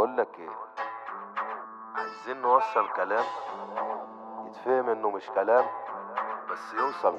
بقول لك ايه عايزين نوصل كلام يتفهم انه مش كلام بس يوصل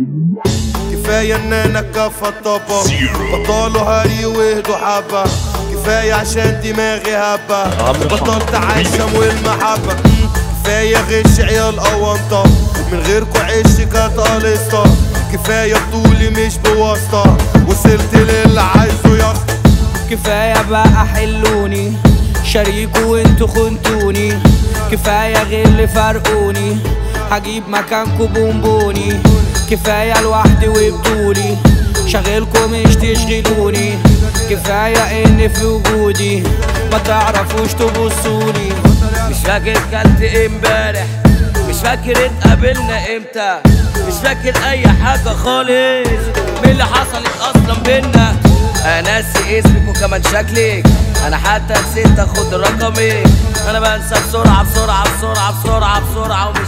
كفاية ان انا كفى الطبة بطلوا هري واهدوا حبة كفاية عشان دماغي هبة بطلت عايشة والمحبة مم. كفاية غش عيال قوانطة من غيركوا عش كانت قليصة كفاية بطولي مش بواسطة وصلت للي عايزه يا اسطى كفاية بقى حلوني شريكوا وانتوا خنتوني كفاية غل فرقوني هجيب مكانكوا بونبوني كفاية لوحدي وبطولي شغلكوا مش تشغلوني كفاية ان في وجودي ما تعرفوش تبصولي مش فاكر كلت إيه امبارح مش فاكر اتقابلنا امتى مش فاكر اي حاجة خالص من اللي حصلت اصلا بينا انا ناسي اسمك وكمان شكلك انا حتى نسيت اخد رقمك انا بنسى بسرعة بسرعة بسرعة بسرعة بسرعة ومش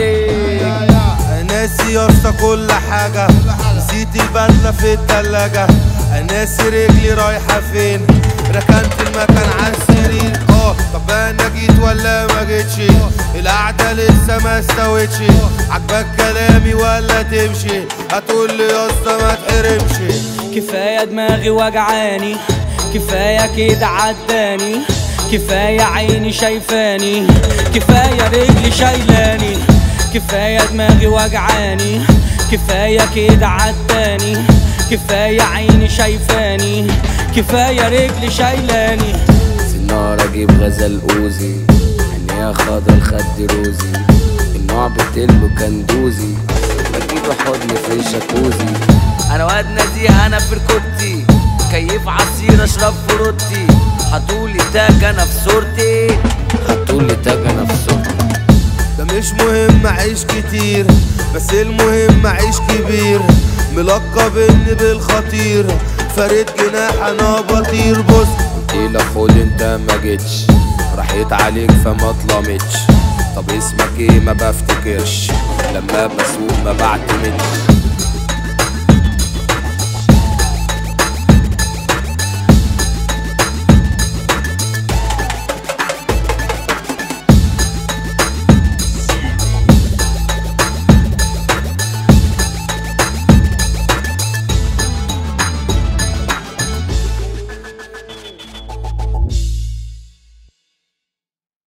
فاكرك ناسي يا اسطى كل حاجة نسيت البدلة في التلاجة ناسي رجلي رايحة فين ركنت المكان على السرير اه طب انا جيت ولا ما جيتش القعدة لسه ما استوتش عجبك كلامي ولا تمشي هتقول لي يا اسطى ما تحرمش كفاية دماغي وجعاني كفاية كده عداني كفاية عيني شايفاني كفاية رجلي شايلاني كفاية دماغي وجعاني كفاية كده عداني كفاية عيني شايفاني كفاية رجلي شايلاني سنارة اجيب غزل اوزي عينيها خضر خد روزي النوع بتلو كندوزي بجيب حضن في الجاكوزي انا واد نزيه انا في ركوبتي كيف عصير اشرب فروتي حطولي تاج انا في صورتي حطولي تاج انا في صورتي ده مش مهم اعيش كتير بس المهم اعيش كبير ملقب اني بالخطير فريد جناح انا بطير بص قلت لك خد انت ما جيتش راحت عليك فما اتلمتش طب اسمك ايه ما بفتكرش لما بسوق ما بعتمدش